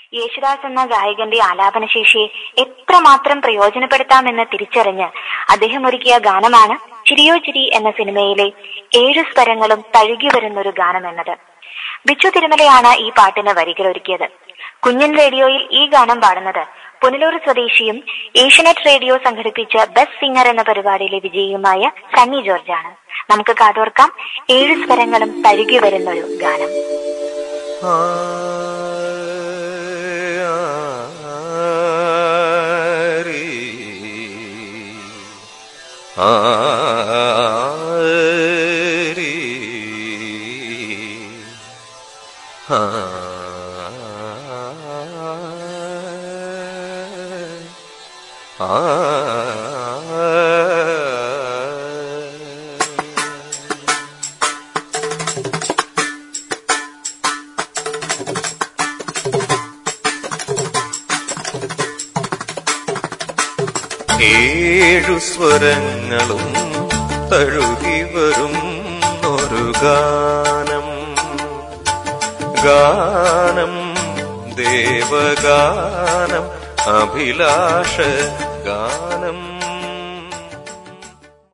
യേശുദാസ് എന്ന ഗായകന്റെ ആലാപനശേഷിയെ എത്രമാത്രം പ്രയോജനപ്പെടുത്താമെന്ന് തിരിച്ചറിഞ്ഞ് അദ്ദേഹം ഒരുക്കിയ ഗാനമാണ് ചിരിയോ ചിരി എന്ന സിനിമയിലെ ഏഴു സ്വരങ്ങളും തഴുകി വരുന്നൊരു ഗാനം എന്നത് ബിച്ചു തിരുമലയാണ് ഈ പാട്ടിന് വരികളൊരുക്കിയത് കുഞ്ഞൻ റേഡിയോയിൽ ഈ ഗാനം പാടുന്നത് പുനലൂർ സ്വദേശിയും ഏഷ്യനെറ്റ് റേഡിയോ സംഘടിപ്പിച്ച ബെസ്റ്റ് സിംഗർ എന്ന പരിപാടിയിലെ വിജയിയുമായ സണ്ണി ജോർജാണ് നമുക്ക് കാതോർക്കാം ഏഴു സ്വരങ്ങളും തഴുകി വരുന്നൊരു ഗാനം ഏഴു സ്വരങ്ങളും തഴുകി വരും ഒരു ഗാനം ഗാനം ദേവഗാനം അഭിലാഷ ഗാനം